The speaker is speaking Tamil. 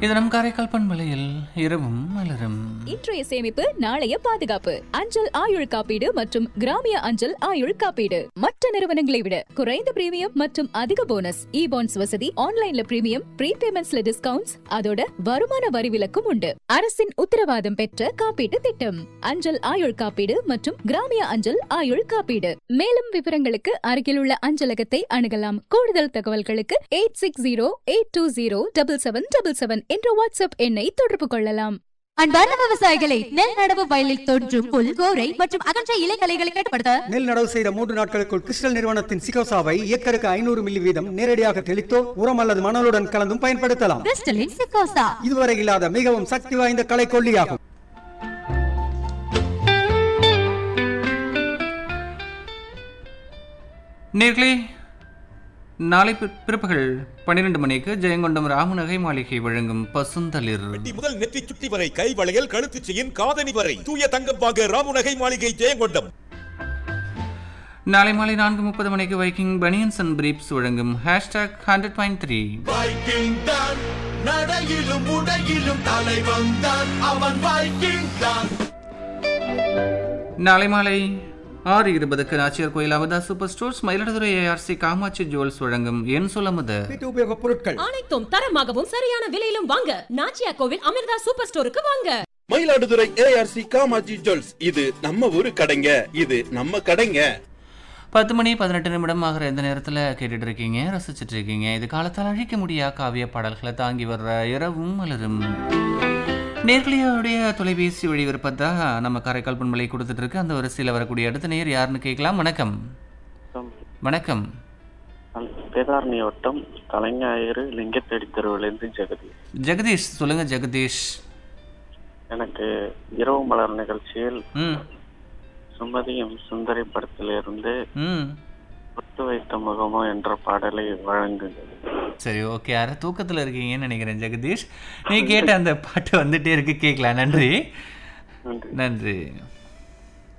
இது நம் காரைக்கால் பண்பலையில் இரவும் மலரும் இன்றைய சேமிப்பு நாளைய பாதுகாப்பு அஞ்சல் ஆயுள் காப்பீடு மற்றும் கிராமிய அஞ்சல் ஆயுள் காப்பீடு மற்ற நிறுவனங்களை விட குறைந்த பிரீமியம் மற்றும் அதிக போனஸ் இ பாண்ட்ஸ் வசதி ஆன்லைன்ல பிரீமியம் ப்ரீபேமெண்ட்ஸ்ல டிஸ்கவுண்ட்ஸ் அதோட வருமான வரி விலக்கும் உண்டு அரசின் உத்தரவாதம் பெற்ற காப்பீட்டு திட்டம் அஞ்சல் ஆயுள் காப்பீடு மற்றும் கிராமிய அஞ்சல் ஆயுள் காப்பீடு மேலும் விவரங்களுக்கு அருகில் உள்ள அஞ்சலகத்தை அணுகலாம் கூடுதல் தகவல்களுக்கு eight six zero eight two zero double seven double seven என்ற வாட்ஸ்அப் எண்ணை தொடர்பு கொள்ளலாம் அன்பார்ந்த விவசாயிகளை நெல் நடவு வயலில் தோன்றும் புல் கோரை மற்றும் அகன்ற இலைகளைகளை கட்டுப்படுத்த நெல் நடவு செய்த மூன்று நாட்களுக்குள் கிறிஸ்டல் நிறுவனத்தின் சிகோசாவை ஏக்கருக்கு ஐநூறு மில்லி வீதம் நேரடியாக தெளித்தோ உரம் அல்லது மணலுடன் கலந்தும் பயன்படுத்தலாம் கிறிஸ்டலின் சிக்கோசா இதுவரை இல்லாத மிகவும் சக்தி வாய்ந்த கலை கொல்லியாகும் நேர்களே நாளை பிற்- பிற்பகல் பன்னிரண்டு மணிக்கு ஜெயங்கொண்டம் ராமநகை மாளிகை வழங்கும் பசுந்தளிர் வெட்டி முதல் நெற்றி சுட்டி வரை கை வளையல் கழுத்து செயின் காதணி வரை தூய தங்கம் வாங்க ராமுநகை மாளிகை ஜெயங்கொண்டம் நாளை மாலை நான்கு முப்பது மணிக்கு வைக்கிங் பனியன்ஸ் அண்ட் பிரீப்ஸ் வழங்கும் hashtag hundred point three Viking தான் நடையிலும் உடையிலும் தலைவன் தான் அவன் வைக்கிங் தான் நாளை மாலை ஆறு இருபதுக்கு Nachiyar Koil Avatha super stores Mayiladuthurai ARC Kamatchi jewels வழங்கும் என் சொல்லமுத வீட்டு உபயோகப் பொருட்கள் அனைத்தும் தரமாகவும் சரியான விலையிலும் வாங்க நாச்சியா கோவில் அமிர்தா சூப்பர் ஸ்டோருக்கு வாங்க மயிலாடுதுறை ஏஆர்சி காமாஜி ஜுவல்ஸ் இது நம்ம ஊரு கடைங்க இது நம்ம கடைங்க பத்து மணி பதினெட்டு நிமிடம் ஆகிற இந்த நேரத்தில் கேட்டுட்டு இருக்கீங்க ரசிச்சுட்டு இருக்கீங்க இது காலத்தால் அழிக்க முடியா காவிய பாடல்களை தாங்கி வர்ற இரவும் மலரும் நேர்களியோடைய தொலைபேசி வழி விருப்பத்தா நம்ம காரைக்கால் பண்பலை கொடுத்துட்டு இருக்கு அந்த வரிசையில் வரக்கூடிய அடுத்த நேர் யாருன்னு கேட்கலாம் வணக்கம் வணக்கம் வேதாரண்ய வட்டம் கலைஞாயிறு லிங்கத்தேடி தெருவிலிருந்து ஜெகதி ஜெகதீஷ் சொல்லுங்க ஜெகதீஷ் எனக்கு இரவு மலர் நிகழ்ச்சியில் ம் சுமதியும் சுந்தரி படத்திலிருந்து ம் ஒட்டு வைத்த முகமோ என்ற பாடலை வழங்குங்க சரி ஓகே யார தூக்கத்தில் இருக்கீங்கன்னு நினைக்கிறேன் ஜெகதீஷ் நீ கேட்ட அந்த பாட்டு வந்துட்டே இருக்கு கேட்கலாம் நன்றி நன்றி நன்றி